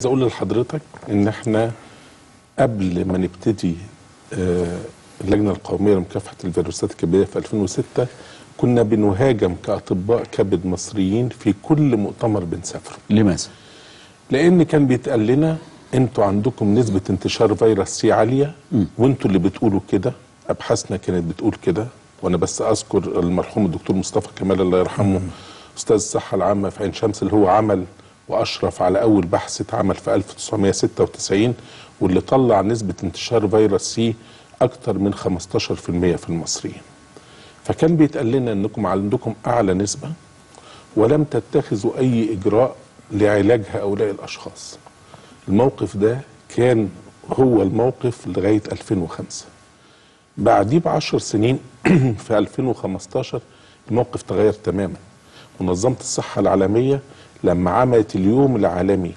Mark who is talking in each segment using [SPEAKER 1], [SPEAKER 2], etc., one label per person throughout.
[SPEAKER 1] اقول لحضرتك ان احنا قبل ما نبتدي آه، اللجنه القوميه لمكافحه الفيروسات الكبديه في 2006 كنا بنهاجم كاطباء كبد مصريين في كل مؤتمر بنسافره
[SPEAKER 2] لماذا؟
[SPEAKER 1] لان كان بيتقال لنا انتوا عندكم نسبه انتشار فيروس سي عاليه وانتوا اللي بتقولوا كده ابحاثنا كانت بتقول كده وانا بس اذكر المرحوم الدكتور مصطفى كمال الله يرحمه استاذ الصحه العامه في عين شمس اللي هو عمل واشرف على اول بحث اتعمل في 1996 واللي طلع نسبه انتشار فيروس سي اكتر من 15% في المصريين فكان بيتقال لنا انكم عندكم اعلى نسبه ولم تتخذوا اي اجراء لعلاج هؤلاء الاشخاص الموقف ده كان هو الموقف لغايه 2005 بعديه بعشر سنين في 2015 الموقف تغير تماما منظمه الصحه العالميه لما عملت اليوم العالمي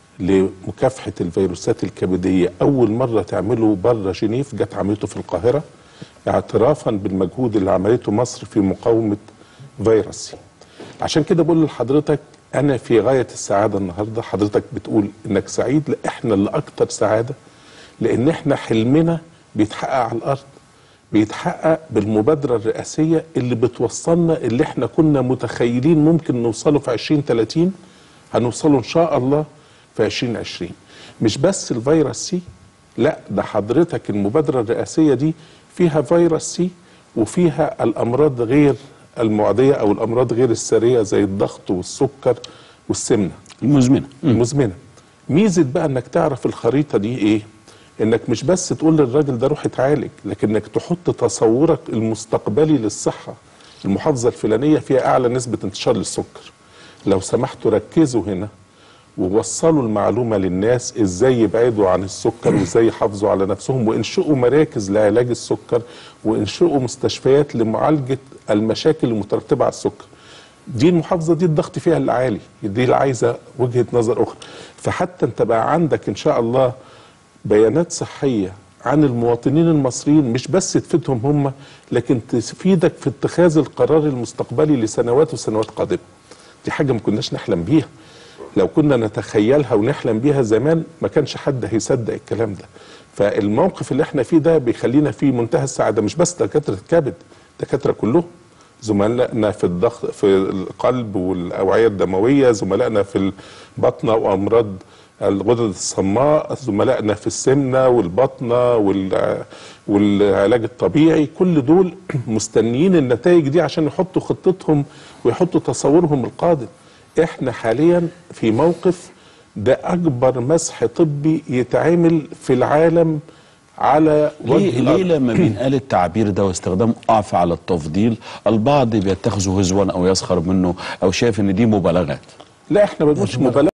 [SPEAKER 1] لمكافحه الفيروسات الكبديه اول مره تعمله بره جنيف جت عملته في القاهره اعترافا بالمجهود اللي عملته مصر في مقاومه فيروس سي عشان كده بقول لحضرتك انا في غايه السعاده النهارده حضرتك بتقول انك سعيد لا احنا اللي اكتر سعاده لان احنا حلمنا بيتحقق على الارض بيتحقق بالمبادره الرئاسيه اللي بتوصلنا اللي احنا كنا متخيلين ممكن نوصله في 2030 هنوصله ان شاء الله في 2020 مش بس الفيروس سي لا ده حضرتك المبادره الرئاسيه دي فيها فيروس سي وفيها الامراض غير المعديه او الامراض غير الساريه زي الضغط والسكر والسمنه
[SPEAKER 2] المزمنة
[SPEAKER 1] المزمنه ميزه بقى انك تعرف الخريطه دي ايه انك مش بس تقول للراجل ده روح اتعالج لكن انك تحط تصورك المستقبلي للصحه المحافظه الفلانيه فيها اعلى نسبه انتشار للسكر لو سمحتوا ركزوا هنا ووصلوا المعلومه للناس ازاي يبعدوا عن السكر وازاي يحافظوا على نفسهم وانشئوا مراكز لعلاج السكر وانشئوا مستشفيات لمعالجه المشاكل المترتبه على السكر دي المحافظه دي الضغط فيها اللي عالي دي اللي عايزه وجهه نظر اخرى فحتى انت بقى عندك ان شاء الله بيانات صحيه عن المواطنين المصريين مش بس تفيدهم هم لكن تفيدك في اتخاذ القرار المستقبلي لسنوات وسنوات قادمه دي حاجه ما كناش نحلم بيها لو كنا نتخيلها ونحلم بيها زمان ما كانش حد هيصدق الكلام ده فالموقف اللي احنا فيه ده بيخلينا في منتهى السعاده مش بس دكاتره الكبد دكاتره كلهم زملائنا في الضغط في القلب والاوعيه الدمويه زملائنا في البطنه وامراض الغدد الصماء زملائنا في السمنه والبطنه وال والعلاج الطبيعي كل دول مستنيين النتائج دي عشان يحطوا خطتهم ويحطوا تصورهم القادم احنا حاليا في موقف ده اكبر مسح طبي يتعمل في العالم على وجه
[SPEAKER 2] ليه,
[SPEAKER 1] الأرض.
[SPEAKER 2] ليه لما بينقال التعبير ده واستخدام ضعف على التفضيل البعض بيتخذه هزوا او يسخر منه او شايف ان دي مبالغات
[SPEAKER 1] لا احنا ما بنقولش مبالغه